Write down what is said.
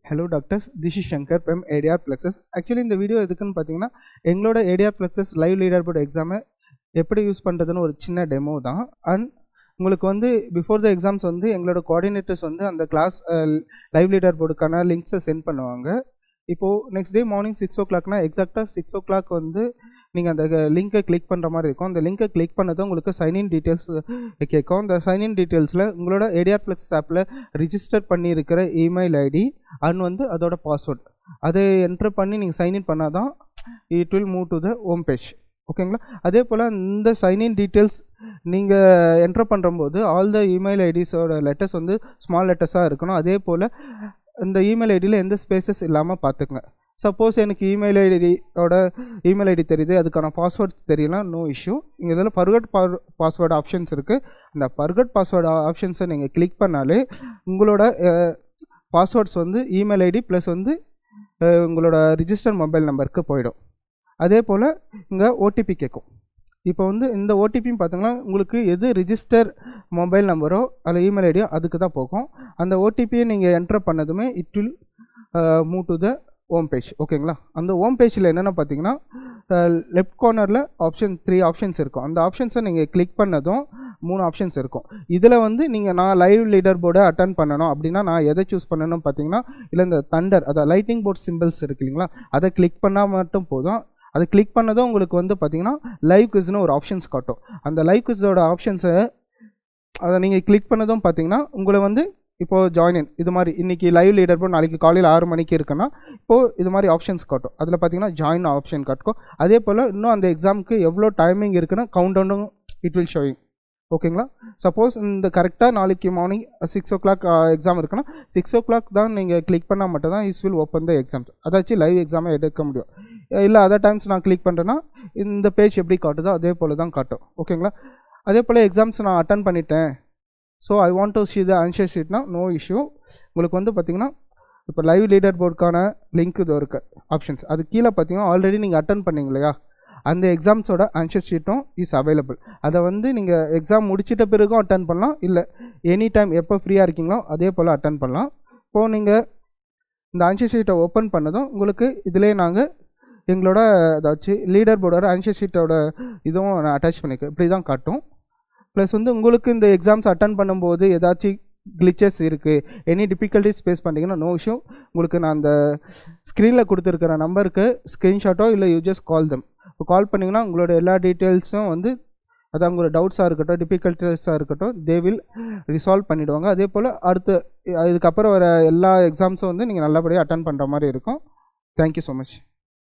hello doctors this is Shankar from ATR plexus actually இந்த video எதுக்குன்னு பார்த்தீங்கன்னா எங்களோட ATR plexus live leaderboard எக்ஸாமை எப்படி யூஸ் பண்ணுறதுன்னு ஒரு சின்ன டெமோ தான் அண்ட் உங்களுக்கு வந்து பிஃபோர் த எக்ஸாம்ஸ் வந்து எங்களோட கோஆர்டினேட்டர்ஸ் வந்து அந்த கிளாஸ் லைவ் லீடர் போர்டுக்கான லிங்க்ஸை சென்ட் பண்ணுவாங்க இப்போது நெக்ஸ்ட் டே மார்னிங் சிக்ஸ் ஓ கிளாக்னா எக்ஸாக்டாக சிக்ஸ் ஓ கிளாக் வந்து நீங்கள் அந்த லிங்க்கை கிளிக் பண்ணுற மாதிரி இருக்கும் அந்த லிங்க்கை கிளிக் பண்ணதும் உங்களுக்கு சைன்இன் டீட்டெயில்ஸ் கேட்கும் அந்த சைன்இன் டீட்டெயில்ஸில் உங்களோட ஏடிஆர் ப்ளஸ் ஆப்பில் ரிஜிஸ்டர் பண்ணியிருக்கிற இமெயில் ஐடி அண்ட் வந்து அதோட பாஸ்வேர்ட் அதை என்ட்ரு பண்ணி நீங்கள் சைன்இன் பண்ணால் தான் it will move to the home page ஓகேங்களா அதே போல் இந்த சைன்இன் டீட்டெயில்ஸ் நீங்கள் என்ட்ரு பண்ணும்போது ஆல் த இமெயில் ஐடிஸோட லெட்டர்ஸ் வந்து ஸ்மால் லெட்டர்ஸாக இருக்கணும் அதே போல் இந்த இமெயில் ஐடியில் எந்த ஸ்பேசஸ் இல்லாமல் பார்த்துக்குங்க சப்போஸ் எனக்கு இமெயில் ஐடியோட இமெயில் ஐடி தெரியுது அதுக்கான பாஸ்வேர்ட் தெரியல நோ இஷ்யூ இங்கே இதில் பர்கட் பாஸ்வேர்டு ஆப்ஷன்ஸ் இருக்குது அந்த பர்கட் பாஸ்வேர்டு ஆப்ஷன்ஸை நீங்கள் கிளிக் பண்ணாலே உங்களோட பாஸ்வேர்ட்ஸ் வந்து இமெயில் ஐடி ப்ளஸ் வந்து உங்களோட ரிஜிஸ்டர் மொபைல் நம்பருக்கு போயிடும் அதே போல் இங்கே ஓடிபி கேட்கும் இப்போ வந்து இந்த ஓடிபியும் பார்த்தீங்கன்னா உங்களுக்கு எது ரிஜிஸ்டர் மொபைல் நம்பரோ அல்ல இமெயில் ஐடியோ அதுக்கு தான் போகும் அந்த ஓடிபியை நீங்கள் என்டர் பண்ணதுமே it will move to the home page ஓகேங்களா அந்த ஹோம் பேஜில் என்னென்ன பார்த்தீங்கன்னா லெஃப்ட் கார்னரில் ஆப்ஷன் த்ரீ ஆப்ஷன்ஸ் இருக்கும் அந்த ஆப்ஷன்ஸை நீங்கள் கிளிக் பண்ணதும் மூணு ஆப்ஷன்ஸ் இருக்கும் இதில் வந்து நீங்கள் நான் லைவ் லீடர் போர்டை அட்டன் பண்ணணும் அப்படின்னா நான் எதை சூஸ் பண்ணணும் பார்த்தீங்கன்னா இல்லை இந்த தண்டர் அதாவது லைட்டிங் போர்ட் சிம்பிள்ஸ் இருக்கு இல்லைங்களா அதை கிளிக் பண்ணால் மட்டும் போதும் அதை கிளிக் பண்ணதும் உங்களுக்கு வந்து பார்த்தீங்கன்னா லைவ் குவிஸ்னு ஒரு ஆப்ஷன்ஸ் காட்டும் அந்த லைவ் குவிஸோட ஆப்ஷன்ஸை அதை நீங்கள் கிளிக் பண்ணதும் பார்த்தீங்கன்னா உங்களை வந்து இப்போது ஜாயின் இது மாதிரி இன்றைக்கி லைவ் லீடர் போர்ட் நாளைக்கு காலையில் ஆறு மணிக்கு இருக்குன்னா இப்போது இது மாதிரி ஆப்ஷன்ஸ் காட்டும் அதில் பார்த்தீங்கன்னா ஜாயின் ஆப்ஷன் காட்டும் அதே போல் இன்னும் அந்த எக்ஸாமுக்கு எவ்வளோ டைமிங் இருக்குன்னா கவுண்ட் டவுனும் இட் வில் ஷோயிங் ஓகேங்களா சப்போஸ் இந்த கரெக்டாக நாளைக்கு morning six o'clock exam இருக்குன்னா சிக்ஸ் ஓ கிளாக் தான் நீங்கள் கிளிக் பண்ணால் மட்டும் தான் is will open the exams அதாச்சும் லைவ் எக்ஸாமை எடுக்க முடியும் இல்லை அதர் டைம்ஸ் நான் கிளிக் பண்ணுறேன்னா இந்த பேஜ் எப்படி காட்டுதோ அதே போல் தான் காட்டும் ஓகேங்களா அதே போல் எக்ஸாம்ஸ் நான் அட்டன் பண்ணிட்டேன் so I want to see the answer ஷீட்னா நோ இஷ்யூ உங்களுக்கு வந்து பார்த்தீங்கன்னா இப்போ லைவ் லீடர் போர்டுக்கான லிங்க் இது இருக்கு ஆப்ஷன்ஸ் அது கீழே பார்த்தீங்கன்னா ஆல்ரெடி நீங்கள் அட்டன் பண்ணீங்க இல்லையா அந்த எக்ஸாம்ஸோட ஆன்சர் ஷீட்டும் இஸ் அவைலபிள் அதை வந்து நீங்கள் எக்ஸாம் முடிச்சிட்ட பிறகும் அட்டன் பண்ணலாம் இல்லை எனி டைம் எப்போ ஃப்ரீயாக இருக்கீங்களோ அதே போல் அட்டன் பண்ணலாம் இப்போது நீங்கள் இந்த ஆன்சர் ஷீட்டை ஓப்பன் பண்ணதும் உங்களுக்கு இதிலே நாங்கள் எங்களோட ஏதாச்சும் லீடர் போர்டோட ஆன்சர் ஷீட்டோட இதுவும் நான் அட்டாச் பண்ணியிருக்கேன் இப்படி தான் காட்டும் ப்ளஸ் வந்து உங்களுக்கு இந்த எக்ஸாம்ஸ் அட்டன் பண்ணும்போது ஏதாச்சும் கிளிச்சஸ் இருக்குது எனி டிஃபிகல்ட்டிஸ் ஃபேஸ் பண்ணிங்கன்னா நோ இஷ்யூ உங்களுக்கு நான் அந்த ஸ்க்ரீனில் கொடுத்துருக்கிற நம்பருக்கு ஸ்க்ரீன்ஷாட்டோ இல்லை யூ ஜஸ்ட் கால் தம் இப்போ கால் பண்ணிங்கன்னா உங்களோட எல்லா டீட்டெயில்ஸும் வந்து அதான் உங்களோட டவுட்ஸாக இருக்கட்டும் டிஃபிகல்ட்டிஸாக இருக்கட்டும் தே வில் ரிசால்வ் பண்ணிவிடுவாங்க அதே போல் அடுத்து இதுக்கப்புறம் வர எல்லா எக்ஸாம்ஸும் வந்து நீங்கள் நல்லபடியாக அட்டன் பண்ணுற மாதிரி இருக்கும் தேங்க்யூ ஸோ மச்